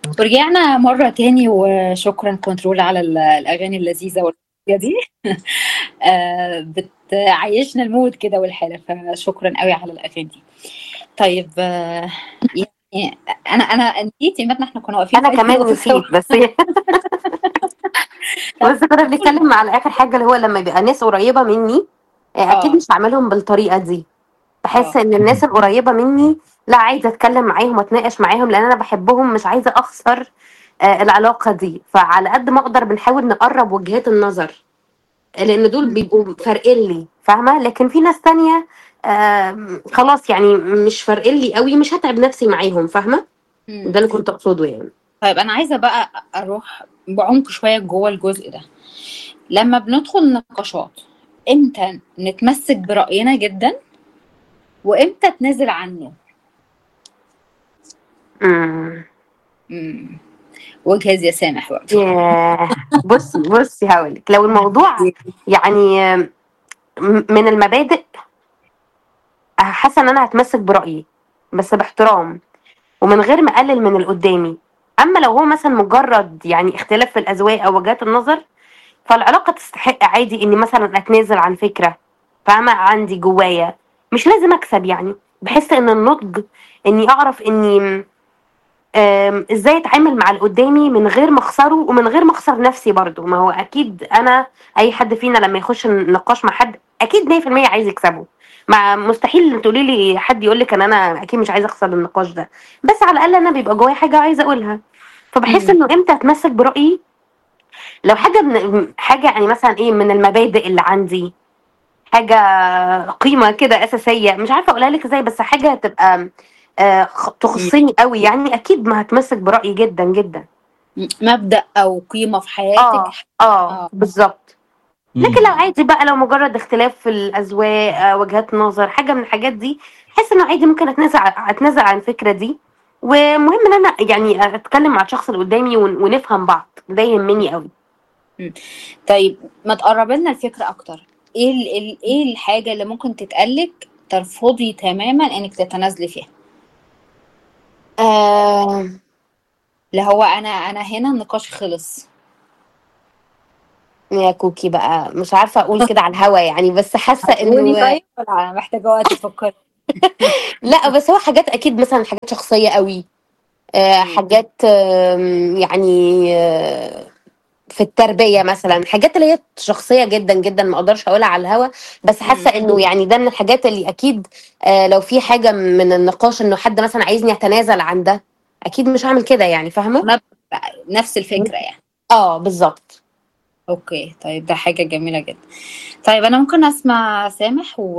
ورجعنا مرة تاني وشكرا كنترول على ال- الأغاني اللذيذة والحاجة دي آه، بتعيشنا المود كده والحالة فشكرا قوي على الأغاني دي طيب آه، يعني أنا أنا نسيت يا مدنا احنا كنا واقفين انا في كمان نقطة نسيت سوا. بس بس كنا بنتكلم على اخر حاجه اللي هو لما يبقى ناس قريبه مني آه، اكيد آه. مش هعملهم بالطريقه دي بحس آه. ان الناس القريبه مني لا عايزه اتكلم معاهم واتناقش معاهم لان انا بحبهم مش عايزه اخسر آه، العلاقه دي فعلى قد ما اقدر بنحاول نقرب وجهات النظر لان دول بيبقوا فارقين لي فاهمه لكن في ناس تانية آم، خلاص يعني مش فارقين لي قوي مش هتعب نفسي معاهم فاهمه مم. ده اللي كنت اقصده يعني طيب أنا عايزة بقى أروح بعمق شوية جوه الجزء ده لما بندخل نقاشات امتى نتمسك برأينا جدا وامتى تنزل عنه امم مم. وجهاز يا سامح برضه ياه بصي بصي هقولك لو الموضوع يعني آم، م- من المبادئ حاسه ان انا هتمسك برايي بس باحترام ومن غير ما اقلل من اللي قدامي اما لو هو مثلا مجرد يعني اختلاف في الاذواق او وجهات النظر فالعلاقه تستحق عادي اني مثلا اتنازل عن فكره فاهمه عندي جوايا مش لازم اكسب يعني بحس ان النضج اني اعرف اني آم، ازاي اتعامل مع اللي قدامي من غير ما اخسره ومن غير ما اخسر نفسي برضو ما هو اكيد انا اي حد فينا لما يخش نقاش مع حد اكيد 100% عايز يكسبه مع مستحيل تقولي لي حد يقول لك ان انا اكيد مش عايزه اخسر النقاش ده بس على الاقل انا بيبقى جوايا حاجه عايزه اقولها فبحس مم. انه امتى اتمسك برايي لو حاجه من حاجه يعني مثلا ايه من المبادئ اللي عندي حاجه قيمه كده اساسيه مش عارفه اقولها لك ازاي بس حاجه تبقى آه، خ- تخصني قوي يعني اكيد ما هتمسك برايي جدا جدا مبدأ أو قيمة في اه حياتك اه اه بالظبط لكن لو عادي بقى لو مجرد اختلاف في الاذواق آه، وجهات نظر حاجه من الحاجات دي احس انه عادي ممكن اتنازل ع- اتنازل عن الفكره دي ومهم ان انا يعني اتكلم مع الشخص اللي قدامي ون- ونفهم بعض ده يهمني قوي طيب ما تقرب لنا الفكرة أكتر إيه ال ال إيه الحاجة اللي ممكن تتقالك ترفضي تماما إنك تتنازلي فيها آه اللي هو أنا أنا هنا النقاش خلص يا كوكي بقى مش عارفه اقول كده على الهوا يعني بس حاسه قولي انه طيب ولا محتاجة وقت تفكري لا بس هو حاجات اكيد مثلا حاجات شخصيه قوي آه، مم. حاجات آم، يعني آه، في التربيه مثلا حاجات اللي هي شخصيه جدا جدا ما اقدرش اقولها على الهوا بس حاسه مم. انه يعني ده من الحاجات اللي اكيد آه، لو في حاجه من النقاش انه حد مثلا عايزني اتنازل عن ده اكيد مش هعمل كده يعني فاهمه نب- نفس الفكرة يعني اه بالظبط اوكي طيب ده حاجة جميلة جدا طيب انا ممكن اسمع سامح و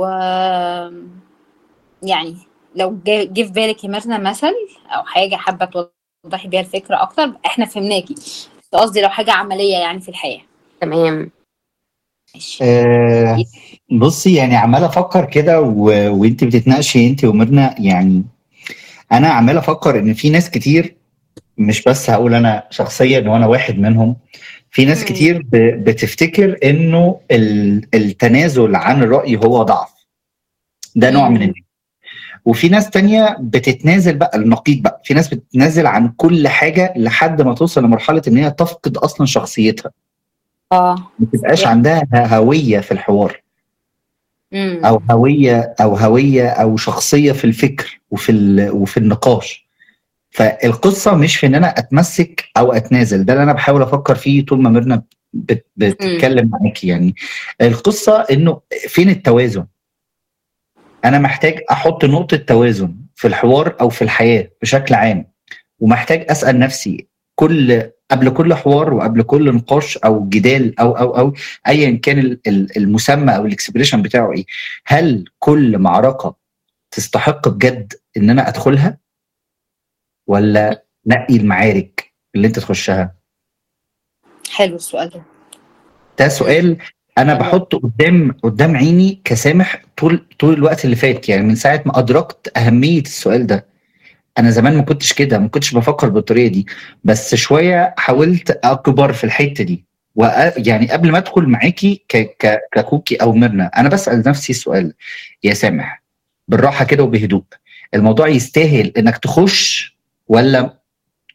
يعني لو جه جه في بالك يا ميرنا مثل او حاجة حابة توضحي بيها الفكرة اكتر احنا فهمناكي بس قصدي لو حاجة عملية يعني في الحياة تمام ماشي آه بصي يعني عمال افكر كده و... وانت بتتناقشي انت وميرنا يعني انا عمال افكر ان في ناس كتير مش بس هقول انا شخصيا وانا واحد منهم في ناس مم. كتير ب... بتفتكر انه ال... التنازل عن الرأي هو ضعف ده نوع من مم. الناس وفي ناس تانية بتتنازل بقى النقيض بقى في ناس بتتنازل عن كل حاجة لحد ما توصل لمرحلة ان هي تفقد اصلا شخصيتها اه ما تبقاش صحيح. عندها هوية في الحوار مم. او هويه او هويه او شخصيه في الفكر وفي ال- وفي النقاش فالقصه مش في ان انا اتمسك او اتنازل ده اللي انا بحاول افكر فيه طول ما ميرنا بت- بتتكلم معاكي يعني القصه انه فين التوازن انا محتاج احط نقطه توازن في الحوار او في الحياه بشكل عام ومحتاج اسال نفسي كل قبل كل حوار وقبل كل نقاش او جدال او او او ايا كان ال- ال- المسمى او الاكسبريشن بتاعه ايه هل كل معركه تستحق بجد ان انا ادخلها ولا نقي المعارك اللي انت تخشها حلو السؤال ده ده سؤال انا حلو. بحطه قدام قدام عيني كسامح طول طول الوقت اللي فات يعني من ساعه ما ادركت اهميه السؤال ده انا زمان ما كنتش كده ما كنتش بفكر بالطريقه دي بس شويه حاولت اكبر في الحته دي وأ... يعني قبل ما ادخل معاكي ك... ك... ككوكي او ميرنا انا بسال نفسي السؤال يا سامح بالراحه كده وبهدوء الموضوع يستاهل انك تخش ولا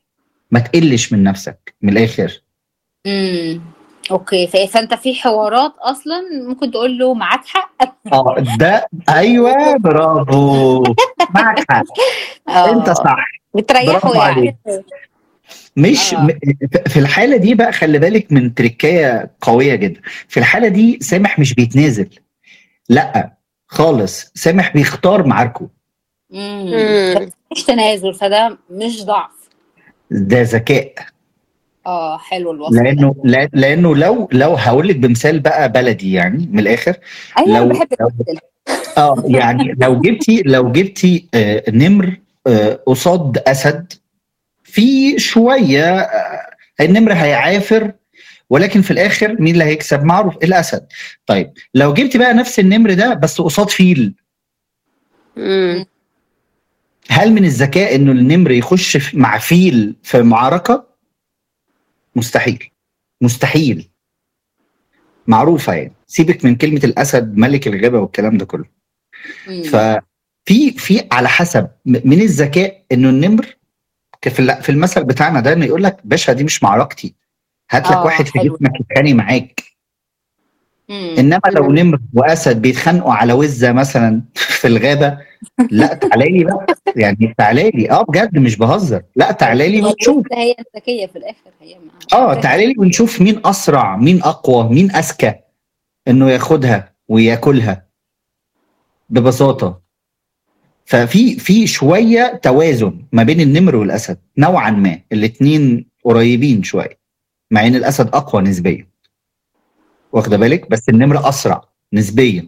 ما تقلش من نفسك من الاخر امم اوكي ف- فانت في حوارات اصلا ممكن تقول له معاك حق اه ده ايوه برافو معك حق انت آه، صح بتريحه برافو يعني عليك. مش آه. م- في الحاله دي بقى خلي بالك من تركايه قويه جدا في الحاله دي سامح مش بيتنازل لا خالص سامح بيختار معاركه امم مم. مش تنازل فده مش ضعف ده ذكاء اه حلو الوصف ده. لانه لا- لانه لو لو هقول لك بمثال بقى بلدي يعني من الاخر ايوه لو- انا بحب لو- التمثيل. اه يعني لو جبتي لو جبتي آه، نمر آه، قصاد اسد في شويه آه، النمر هيعافر ولكن في الاخر مين اللي هيكسب معروف الاسد طيب لو جبتي بقى نفس النمر ده بس قصاد فيل مم. هل من الذكاء انه النمر يخش في- مع فيل في معركه مستحيل مستحيل معروفه يعني سيبك من كلمه الاسد ملك الغابه والكلام ده كله مم. ففي في على حسب م- من الذكاء انه النمر ك- في ال- في المثل بتاعنا ده انه يقول لك باشا دي مش معركتي هات لك آه، واحد في حلو. جسمك يتخانق معاك مم. انما لو مم. نمر واسد بيتخانقوا على وزه مثلا في الغابه لا تعالى لي بقى يعني تعالى لي اه بجد مش بهزر لا تعالى لي ونشوف الوزة هي الذكيه في الاخر هي ما اه تعالى لي ونشوف مين اسرع مين اقوى مين اذكى انه ياخدها وياكلها ببساطه ففي في شويه توازن ما بين النمر والاسد نوعا ما الاثنين قريبين شويه مع ان الاسد اقوى نسبيا واخده بالك بس النمر اسرع نسبيا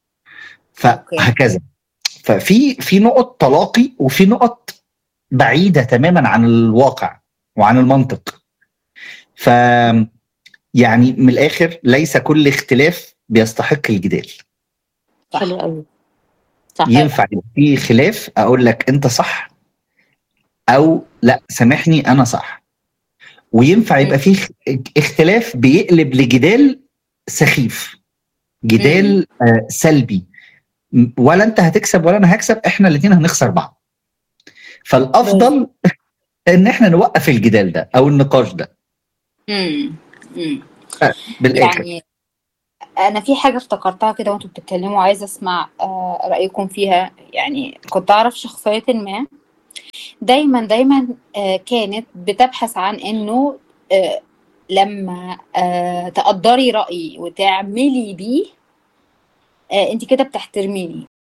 فهكذا ففي في نقط تلاقي وفي نقط بعيده تماما عن الواقع وعن المنطق ف يعني من الاخر ليس كل اختلاف بيستحق الجدال صح. حلو قوي صح ينفع يبقى في خلاف اقول لك انت صح او لا سامحني انا صح وينفع يبقى في خ- اختلاف بيقلب لجدال سخيف جدال آه سلبي م- ولا انت هتكسب ولا انا هكسب احنا الاثنين هنخسر بعض فالافضل ان احنا نوقف الجدال ده او النقاش ده مم. مم. بالاخر يعني انا في حاجه افتكرتها كده وانتوا بتتكلموا عايزه اسمع آه، رايكم فيها يعني كنت اعرف شخصيه ما دايما دايما آه، كانت بتبحث عن انه آه، لما آه، تقدري رايي وتعملي بيه انت كده بتحترميني